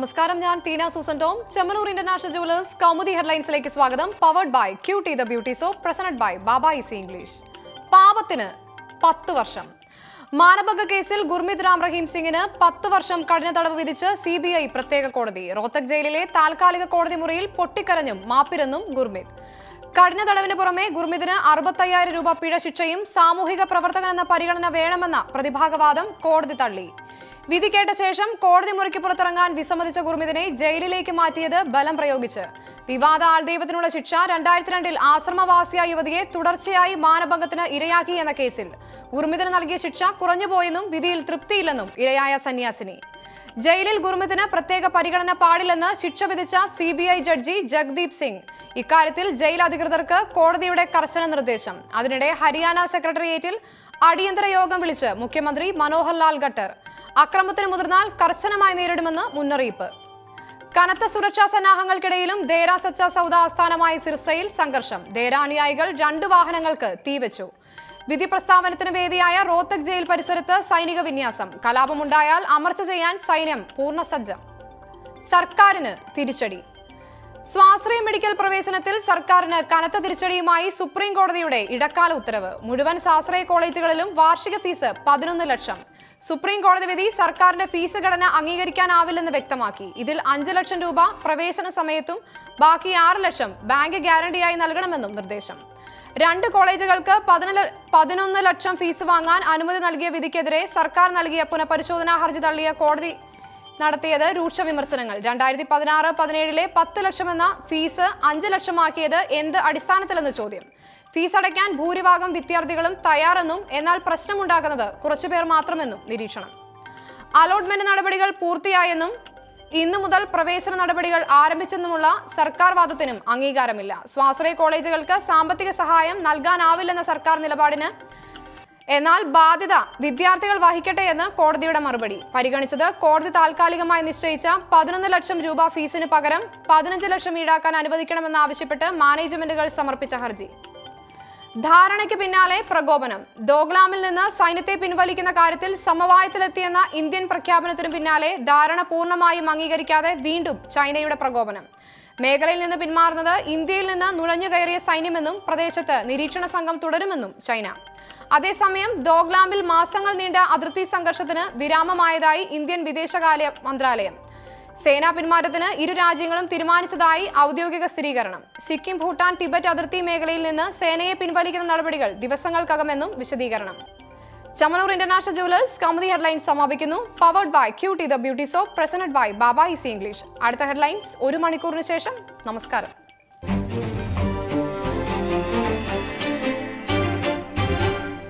നമസ്കാരം ഞാൻ Teena Susan Tom Chemmanur international jewellers Kaumudi ഹെഡ്ലൈൻസിലേക്ക് സ്വാഗതം powered by cutie the beauty soap presented by Baba easy English പാപത്തിന് പത്ത് വർഷം മാനഭംഗ കേസിൽ ഗുർമിത് റാം റഹീം സിംഗിന് പത്ത് വർഷം കഠിന തടവ് വിധിച്ച് സി ബി ഐ പ്രത്യേക കോടതി റോത്തക് ജയിലിലെ താൽക്കാലിക കോടതി മുറിയിൽ പൊട്ടിക്കരഞ്ഞും മാപ്പിരന്നും ഗുർമിത് കഠിന തടവിന് പുറമെ ഗുർമിതിന് അറുപത്തയ്യായിരം രൂപ പിഴ ശിക്ഷയും സാമൂഹിക പ്രവർത്തകൻ എന്ന പരിഗണന വേണമെന്ന പ്രതിഭാഗവാദം കോടതി തള്ളി വിധി കേട്ട ശേഷം കോടതി മുറിക്ക് പുറത്തിറങ്ങാൻ വിസമ്മതിച്ച ഗുർമിതിനെ ജയിലിലേക്ക് മാറ്റിയത് ബലം പ്രയോഗിച്ച് വിവാദ ആൾദൈവത്തിനുള്ള ശിക്ഷ രണ്ടായിരത്തി രണ്ടിൽ ആശ്രമവാസിയായ യുവതിയെ തുടർച്ചയായി മാനഭംഗത്തിന് ഇരയാക്കി എന്ന കേസിൽ ഗുർമിതിന് നൽകിയ ശിക്ഷ കുറഞ്ഞുപോയെന്നും വിധിയിൽ തൃപ്തിയില്ലെന്നും ഇരയായ സന്യാസിനി ജയിലിൽ ഗുർമിതിന് പ്രത്യേക പരിഗണന പാടില്ലെന്ന് ശിക്ഷ വിധിച്ച C B I judge Jagdeep Singh ഇക്കാര്യത്തിൽ ജയിൽ അധികൃതർക്ക് കോടതിയുടെ കർശന നിർദ്ദേശം അതിനിടെ ഹരിയാന സെക്രട്ടേറിയറ്റിൽ അടിയന്തര യോഗം വിളിച്ച് മുഖ്യമന്ത്രി മനോഹർ ലാൽ ഖട്ടർ അക്രമത്തിന് മുതിർന്നാൽ കർശനമായി നേരിടുമെന്ന് മുന്നറിയിപ്പ് കനത്ത സുരക്ഷാ സന്നാഹങ്ങൾക്കിടയിലും ദേര സച്ച സൗദ ആസ്ഥാനമായ സിർസയിൽ സംഘർഷം ദേര അനുയായികൾ രണ്ട് വാഹനങ്ങൾക്ക് തീവച്ചു വിധി പ്രസ്താവനത്തിന് വേദിയായ റോത്തക് ജയിൽ പരിസരത്ത് സൈനിക വിന്യാസം കലാപമുണ്ടായാൽ അമർച്ച ചെയ്യാൻ സൈന്യം പൂർണ്ണസജ്ജം സർക്കാരിന് തിരിച്ചടി സ്വാശ്രയ മെഡിക്കൽ പ്രവേശനത്തിൽ സർക്കാരിന് കനത്ത തിരിച്ചടിയുമായി സുപ്രീം കോടതിയുടെ ഇടക്കാല ഉത്തരവ് മുഴുവൻ സ്വാശ്രയ കോളേജുകളിലും വാർഷിക ഫീസ് പതിനൊന്ന് ലക്ഷം സുപ്രീം കോടതി വിധി സർക്കാരിന്റെ ഫീസ് ഘടന അംഗീകരിക്കാനാവില്ലെന്ന് വ്യക്തമാക്കി ഇതിൽ അഞ്ച് ലക്ഷം രൂപ പ്രവേശന സമയത്തും ബാക്കി ആറ് ലക്ഷം ബാങ്ക് ഗ്യാരണ്ടിയായി നൽകണമെന്നും നിർദ്ദേശം രണ്ട് കോളേജുകൾക്ക് പതിനൊന്ന് പതിനൊന്ന് ലക്ഷം ഫീസ് വാങ്ങാൻ അനുമതി നൽകിയ വിധിക്കെതിരെ സർക്കാർ നൽകിയ പുനഃപരിശോധനാ ഹർജി തള്ളിയ കോടതി നടത്തിയത് രൂക്ഷ വിമർശനങ്ങൾ രണ്ടായിരത്തി പതിനാറ് പതിനേഴിലെ പത്ത് ലക്ഷം എന്ന ഫീസ് അഞ്ച് ലക്ഷമാക്കിയത് എന്ത് അടിസ്ഥാനത്തിലെന്ന് ചോദ്യം ഫീസ് അടയ്ക്കാൻ ഭൂരിഭാഗം വിദ്യാർത്ഥികളും തയ്യാറെന്നും എന്നാൽ പ്രശ്നമുണ്ടാക്കുന്നത് കുറച്ചുപേർ മാത്രമെന്നും നിരീക്ഷണം അലോട്ട്മെന്റ് നടപടികൾ പൂർത്തിയായെന്നും ഇന്നു മുതൽ പ്രവേശന നടപടികൾ ആരംഭിച്ചെന്നുമുള്ള സർക്കാർ വാദത്തിനും അംഗീകാരമില്ല സ്വാശ്രയ കോളേജുകൾക്ക് സാമ്പത്തിക സഹായം നൽകാനാവില്ലെന്ന സർക്കാർ നിലപാടിന് എന്നാൽ ബാധ്യത വിദ്യാർത്ഥികൾ വഹിക്കട്ടെ എന്ന് കോടതിയുടെ മറുപടി പരിഗണിച്ചത് കോടതി താൽക്കാലികമായി നിശ്ചയിച്ച പതിനൊന്ന് ലക്ഷം രൂപ ഫീസിന് പകരം പതിനഞ്ച് ലക്ഷം ഈടാക്കാൻ അനുവദിക്കണമെന്നാവശ്യപ്പെട്ട് മാനേജ്മെന്റുകൾ സമർപ്പിച്ച ഹർജി ധാരണയ്ക്ക് പിന്നാലെ പ്രകോപനം ദോഗ്ലാമിൽ നിന്ന് സൈന്യത്തെ പിൻവലിക്കുന്ന കാര്യത്തിൽ സമവായത്തിലെത്തിയെന്ന ഇന്ത്യൻ പ്രഖ്യാപനത്തിന് പിന്നാലെ ധാരണ പൂർണ്ണമായും അംഗീകരിക്കാതെ വീണ്ടും ചൈനയുടെ പ്രകോപനം മേഖലയിൽ നിന്ന് പിന്മാറുന്നത് ഇന്ത്യയിൽ നിന്ന് നുഴഞ്ഞു കയറിയ സൈന്യമെന്നും പ്രദേശത്ത് നിരീക്ഷണ സംഘം തുടരുമെന്നും ചൈന അതേസമയം ദോഗ്ലാമിൽ മാസങ്ങൾ നീണ്ട അതിർത്തി സംഘർഷത്തിന് വിരാമമായതായി ഇന്ത്യൻ വിദേശകാര്യ മന്ത്രാലയം സേനാ പിന്മാറ്റത്തിന് ഇരു രാജ്യങ്ങളും തീരുമാനിച്ചതായി ഔദ്യോഗിക സ്ഥിരീകരണം സിക്കിം ഭൂട്ടാൻ ടിബറ്റ് അതിർത്തി മേഖലയിൽ നിന്ന് സേനയെ പിൻവലിക്കുന്ന നടപടികൾ ദിവസങ്ങൾക്കകമെന്നും വിശദീകരണം Chemmanur international jewellers Kaumudi headlines സമാപിക്കുന്നു powered by cutie the beauty soap presented by Baba easy English അടുത്ത ഹെഡ്ലൈൻസ് ഒരു മണിക്കൂറിന് ശേഷം നമസ്കാരം